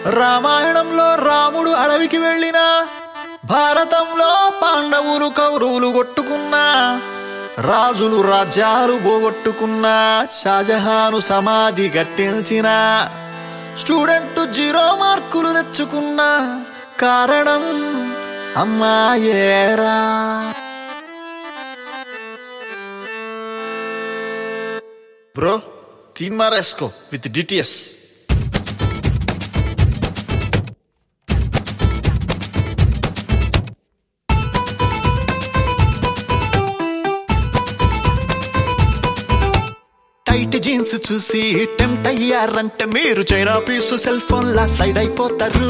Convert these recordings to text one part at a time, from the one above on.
రామాయణంలో రాముడు అడవికి వెళ్ళినా భారతంలో పాండవులు కౌరవులు కొట్టుకున్నా రాజులు రాజ్యాలు పోగొట్టుకున్నా షాజహాను సమాధి కట్టించిన స్టూడెంట్ జీరో మార్కులు తెచ్చుకున్నా కారణం అమ్మాయేరా బ్రో తీన్ మారేసుకో విత్ డిటిఎస్ టైట్ జీన్స్ చూసి టెంప్ట్ అయ్యారంటే మీరు చైనా పీసు సెల్ ఫోన్ లా సైడ్ అయిపోతారు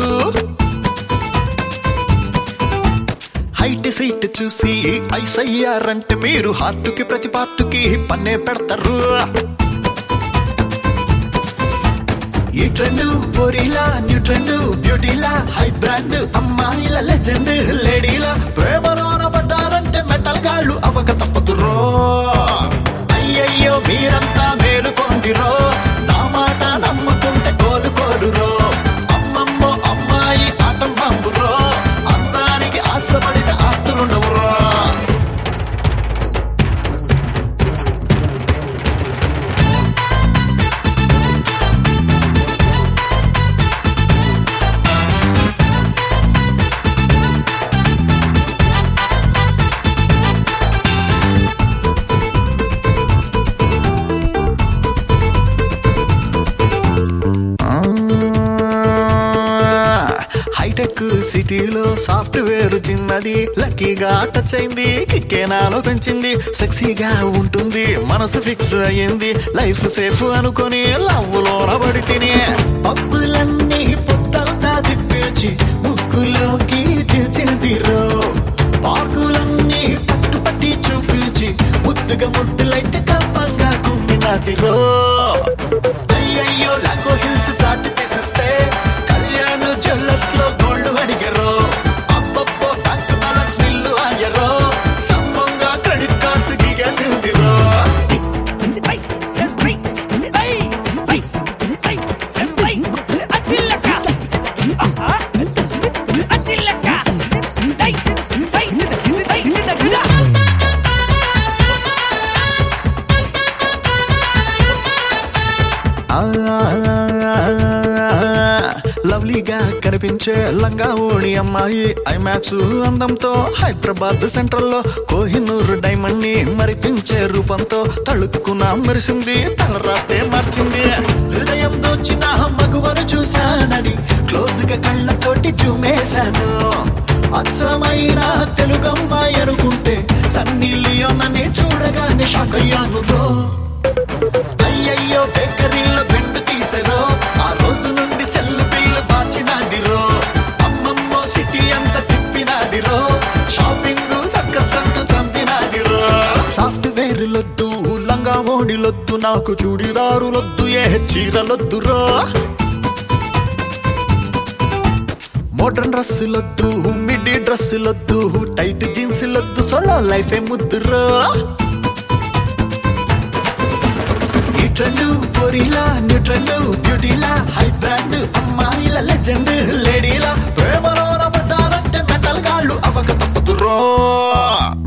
హైట్ సీట్ చూసి ఐస్ అయ్యారంటే మీరు హార్టుకి ప్రతి పార్టుకి పన్నే పెడతారు ఈ ట్రెండ్ పోరీలా న్యూ ట్రెండ్ బ్యూటీలా హై బ్రాండ్ అమ్మాయిల లెజెండ్ లేడీలా ప్రేమలోన పడ్డారంటే మెటల్ గాళ్ళు అవక తప్పదురో అయ్యయ్యో మీరంతా మేలుకోండిరో నా మాట నమ్ముకుంటే కోలుకోరురో అమ్మమ్మో అమ్మాయి ఆటం బాంబురో అందానికి ఆశపడితే ఆస్తులుండవురో హైటెక్ సిటీలో సాఫ్ట్వేర్ చిన్నది లక్కీగా టచ్ అయింది కిక్కేనాలో పెంచింది సెక్సీగా ఉంటుంది మనసు ఫిక్స్ అయ్యింది లైఫ్ సేఫ్ అనుకొని లవ్ లోన పడి తిని పప్పులన్నీ పుట్టంతా తిప్పేచి ముక్కులోకి దిల్చింది రో పాకులన్నీ పట్టు పట్టి చూపించి ముద్దుగా ముద్దులైతే కమ్మంగా కుమ్మినది రో అయ్యయ్యో లాకో హిల్స్ ఫ్లాట్ తీసిస్తే కళ్యాణ్ జ్యువెలర్స్ లో గోల్డ్ అడిగారు అబ్బబ్బో బ్యాంక్ బ్యాలెన్స్ నిల్లు అయ్యరో సంబంగా క్రెడిట్ కార్డ్స్ గీగేసిందిరో ఆ, లవ్లీగా కనిపించే లంగా ఓణి అమ్మాయి ఐమాక్స్ అందంతో హైదరాబాద్ సెంట్రల్ లో కోహినూర్ డైమండ్ ని మరిపించే రూపంతో తళుక్కున మెరిసింది తలరాతే మార్చింది హృదయం దోచిన మగువను చూశానని క్లోజ్ గా కళ్ళతోటి చూమేశాను అచ్చమైన తెలుగు అమ్మాయి అనుకుంటే సన్నీ లియోనని చూడగానే షాక్ అయ్యాను రో అయ్యయ్యో బేకరీలో బెండు తీసరో ఆ రోజు నుండి సెల్ బిల్లు బాచినాదిరో అమ్మమ్మో సిటీ అంత తిప్పినాదిరో షాపింగ్ సర్కస్ అంటూ చంపినాదిరో సాఫ్ట్వేర్ లొద్దు లంగా ఓడిలొద్దు నాకు చూడిదారులొద్దు ఏ చీరలొద్దురో మోడర్న్ డ్రెస్సులొద్దు మిడ్డీ డ్రెస్సులొద్దు టైట్ జీన్సులొద్దు సోలో లైఫ్ ఏ ముద్దురో ఈ ట్రెండ్ పొరిలా న్యూ ట్రెండ్ బ్యూటీలా హై బ్రాండ్ అమ్మాయిల లెజెండ్ లేడీలా ప్రేమలో పడ్డారంటే మెటల్ గాళ్ళు అవక తప్పదురో